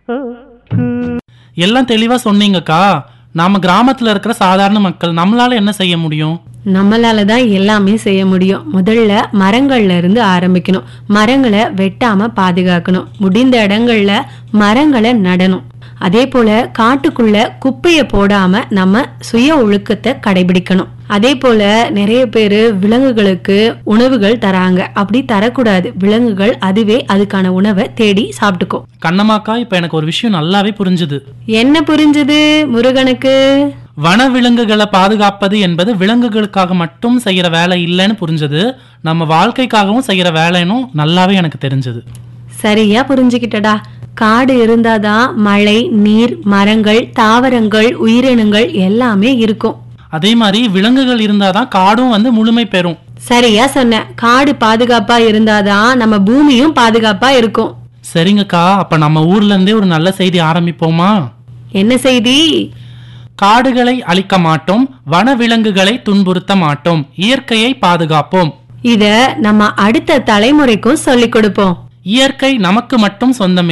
எல்லாம் தெளிவா சொன்னீங்கக்கா நாம கிராமத்துல இருக்கிற சாதாரண மக்கள் நம்மளால என்ன செய்ய முடியும் நம்மளால தான் எல்லாமே செய்ய முடியும் முதல்ல மரங்கள்ல இருந்து ஆரம்பிக்கணும் மரங்களை வெட்டாம பாதுகாக்கணும் முடிந்த இடங்கள்ல மரங்களை நடணும் அதே போல காட்டுக்குள்ள குப்பைய போடாம நம்ம சுய ஒழுக்கத்தை கடைபிடிக்கணும் அதே போல நிறைய பேரு விலங்குகளுக்கு உணவுகள் தராங்க அப்படி தரக்கூடாது விலங்குகள் அதுவே அதுக்கான உணவை தேடி சாப்பிட்டுக்கும் கண்ணம்மாக்கா இப்ப எனக்கு ஒரு விஷயம் நல்லாவே புரிஞ்சுது என்ன புரிஞ்சது முருகனுக்கு வன விலங்குகளை பாதுகாப்பது என்பது விலங்குகளுக்காக மட்டும் செய்யற வேலை இல்லைன்னு புரிஞ்சது நம்ம வாழ்க்கைக்காகவும் செய்யற வேலைன்னு நல்லாவே எனக்கு தெரிஞ்சது சரியா புரிஞ்சுக்கிட்டடா காடு இருந்தாதான் மழை நீர் மரங்கள் தாவரங்கள் உயிரினங்கள் எல்லாமே இருக்கும் அதே மாதிரி விலங்குகள் இருந்தாதான் காடும் வந்து முழுமை பெறும் சரியா சொன்ன காடு பாதுகாப்பா இருந்தாதான் நம்ம பூமியும் பாதுகாப்பா இருக்கும் சரிங்கக்கா அப்ப நம்ம ஊர்ல இருந்தே ஒரு நல்ல செய்தி ஆரம்பிப்போமா என்ன செய்தி காடுகளை அழிக்க மாட்டோம் வன விலங்குகளை துன்புறுத்த மாட்டோம் இயற்கையை பாதுகாப்போம் இத நம்ம அடுத்த தலைமுறைக்கும் சொல்லிக் கொடுப்போம் இயற்கை நமக்கு மட்டும் சொந்தம்